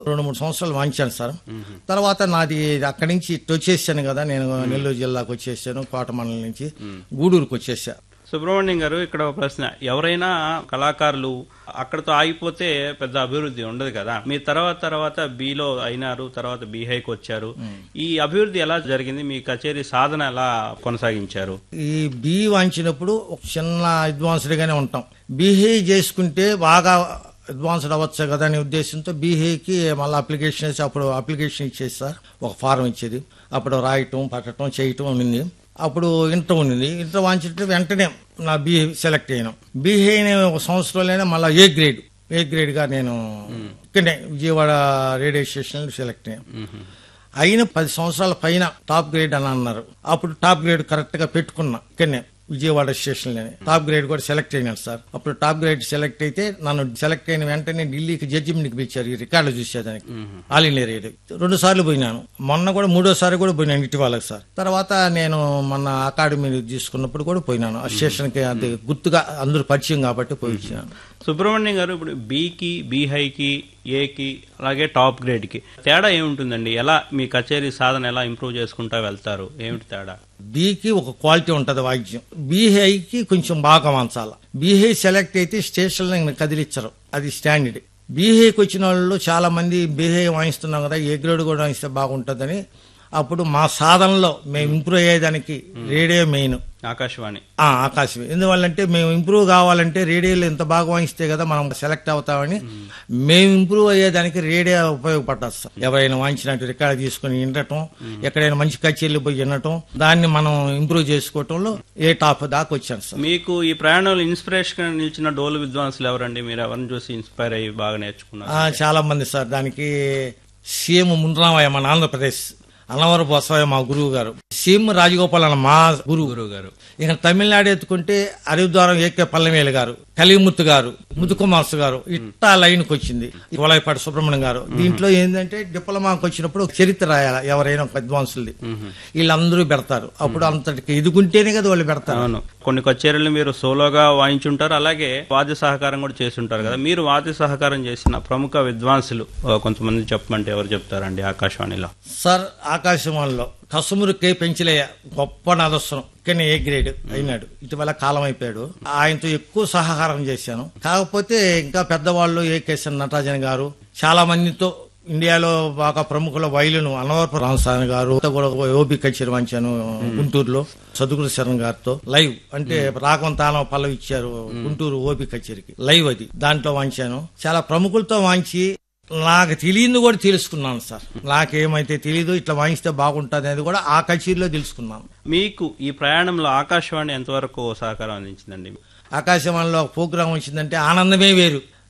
రెండు మూడు సంవత్సరాలు వాయించాను సార్ తర్వాత నాది అక్కడి నుంచి ఇటు వచ్చేసాను కదా నేను నెల్లూరు జిల్లాకు వచ్చేసాను కోటమండలం నుంచి గూడూరుకు వచ్చేసా సుబ్రహ్మణ్యం గారు ఇక్కడ ఒక ప్రశ్న ఎవరైనా కళాకారులు అక్కడతో ఆగిపోతే పెద్ద అభివృద్ధి ఉండదు కదా మీ తర్వాత తర్వాత బిలో అయినారు తర్వాత బీహైకి వచ్చారు ఈ అభివృద్ధి ఎలా జరిగింది మీ కచేరీ సాధన ఎలా కొనసాగించారు ఈ బి వాయించినప్పుడు ఒక చిన్న అడ్వాన్స్డ్ గానే ఉంటాం బీహే చేసుకుంటే బాగా అడ్వాన్స్డ్ అవ్వచ్చు కదా అనే ఉద్దేశంతో బీహేకి మళ్ళీ అప్లికేషన్ వేసి అప్పుడు అప్లికేషన్ ఇచ్చేది సార్ ఒక ఫారం ఇచ్చేది అప్పుడు రాయటం పట్టడం చేయటం ఉండింది అప్పుడు ఇంటర్ ఉండింది ఇంటర్ వాయించినట్టు వెంటనే నా బీహే సెలెక్ట్ అయినాం బీహే ఒక సంవత్సరంలోనే మళ్ళీ ఏ గ్రేడ్ ఏ గ్రేడ్ గా నేను ఇక్కడనే విజయవాడ రేడియో స్టేషన్ సెలెక్ట్ అయ్యాను అయిన పది సంవత్సరాల పైన టాప్ గ్రేడ్ అని అన్నారు అప్పుడు టాప్ గ్రేడ్ కరెక్ట్ గా పెట్టుకున్నా ఇక్కడనే విజయవాడ స్టేషన్ లోనే టాప్ గ్రేడ్ కూడా సెలెక్ట్ అయినాను సార్ అప్పుడు టాప్ గ్రేడ్ సెలెక్ట్ అయితే నన్ను సెలెక్ట్ అయిన వెంటనే ఢిల్లీకి జడ్జిమెంట్కి పిలిచారు ఈ రికార్డు చూసేదానికి ఆల్ ఇండియా రేడియో రెండు సార్లు పోయినాను మొన్న కూడా మూడోసారి కూడా పోయినాను ఇటీవలకు సార్ తర్వాత నేను మొన్న అకాడమీ తీసుకున్నప్పుడు కూడా పోయినాను ఆ స్టేషన్కి అది గుర్తుగా అందరూ పరిచయం కాబట్టి పోయి వచ్చినాను సుబ్రహ్మణ్యం గారు ఇప్పుడు బీకి బీహైకి ఏకి అలాగే టాప్ గ్రేడ్కి తేడా ఏముంటుందండి ఎలా మీ కచేరీ సాధన ఎలా ఇంప్రూవ్ చేసుకుంటా వెళ్తారు ఏమిటి తేడా బీకి ఒక క్వాలిటీ ఉంటది వాయిద్యం బీహైకి కొంచెం బాగా వంచాల బీహై సెలెక్ట్ అయితే స్టేషన్ కదిలిచ్చరు అది స్టాండర్డ్ బీహైకి వచ్చిన వాళ్ళు చాలా మంది బీహై వాయిస్తున్నాం కదా ఏ గ్రేడ్ కూడా వాయిస్తే బాగుంటుందని అప్పుడు మా సాధనలో మేము ఇంప్రూవ్ అయ్యేదానికి రేడియో మెయిన్ ఆకాశవాణి ఆ, ఆకాశం ఎందువల్లంటే మేము ఇంప్రూవ్ కావాలంటే రేడియోలో ఎంత బాగా వాయిస్తే కదా మనం సెలెక్ట్ అవుతామని మేము ఇంప్రూవ్ అయ్యేదానికి రేడియో ఉపయోగపడ్డది సార్ ఎవరైనా వాయించినట్టు రికార్డు తీసుకుని వినటం ఎక్కడైనా మంచి కచేరీలు పోయి వినటం దాన్ని మనం ఇంప్రూవ్ చేసుకోవటంలో ఏ టాప్ దాకా వచ్చాను సార్ మీకు ఈ ప్రయాణంలో ఇన్స్పిరేషన్ నిలిచిన డోలు విద్వాంసులు ఎవరండి మీరు ఎవరిని చూసి ఇన్స్పైర్ అయ్యి బాగా నేర్చుకున్నారు ఆ, చాలా మంది సార్ దానికి సీఎం మున్రామయ్య మన ఆంధ్రప్రదేశ్ అన్నవరం బసవయ్య మా గురువు గారు సీఎం రాజగోపాల్ అన్న మా గురువు గురువు గారు ఇక తమిళనాడు ఎత్తుకుంటే అరిద్వారం ఏకే పల్లమేలు గారు కలిముత్తు గారు ముతుకుమార్స్ గారు ఇట్టా లైన్కి వచ్చింది కోలాయిపాటి సుబ్రహ్మణ్యం గారు దీంట్లో ఏంటంటే డిప్లొమాకి వచ్చినప్పుడు ఒక చరిత్ర రాయాలి ఎవరైనా ఒక అడ్వాన్సులది వీళ్ళందరూ పెడతారు అప్పుడు అంతటికి ఎదుగుంటేనే కదా వాళ్ళు పెడతారు అవును కొన్ని కచేరీలు మీరు సోలోగా వాయించుంటారు అలాగే వాద్య సహకారం కూడా చేస్తుంటారు కదా మీరు వాద్య సహకారం చేసిన ప్రముఖ విద్వాంసులు ఆ, కొంతమంది చెప్పమంటే ఎవరు చెప్తారండి ఆకాశవాణిలో సార్ ఆకాశవాణిలో కసుమురు కే పెంచలేయ గొప్ప నాదస్వరం కానీ ఏ గ్రేడ్ అయినాడు ఇటీవల కాలం అయిపోయాడు ఆయనతో ఎక్కువ సహకారం చేశాను కాకపోతే ఇంకా పెద్దవాళ్ళు ఏ కేసన్ నటరాజన్ గారు చాలా మందితో ఇండియాలో బాగా ప్రముఖుల వైలును అనవరపు రామస్వామి గారు కూడా ఓపి కచేరి వంచాను గుంటూరులో సదుగురు శరణ్ గారితో లైవ్ అంటే రాఘవం తానం పల్లవి ఇచ్చారు గుంటూరు ఓపి కచేరికి లైవ్ అది దాంట్లో వాంచాను చాలా ప్రముఖులతో వాంచి నాకు తెలియదు కూడా తెలుసుకున్నాను సార్ నాకేమైతే తెలియదు ఇట్లా వాయిస్తే బాగుంటుంది అనేది కూడా ఆ కచేరీలో తెలుసుకున్నాను మీకు ఈ ప్రయాణంలో ఆకాశవాణి ఎంతవరకు సహకారం అందించిందండి ఆకాశవాణిలో ఒక ప్రోగ్రాం వచ్చిందంటే ఆనందమే వేరు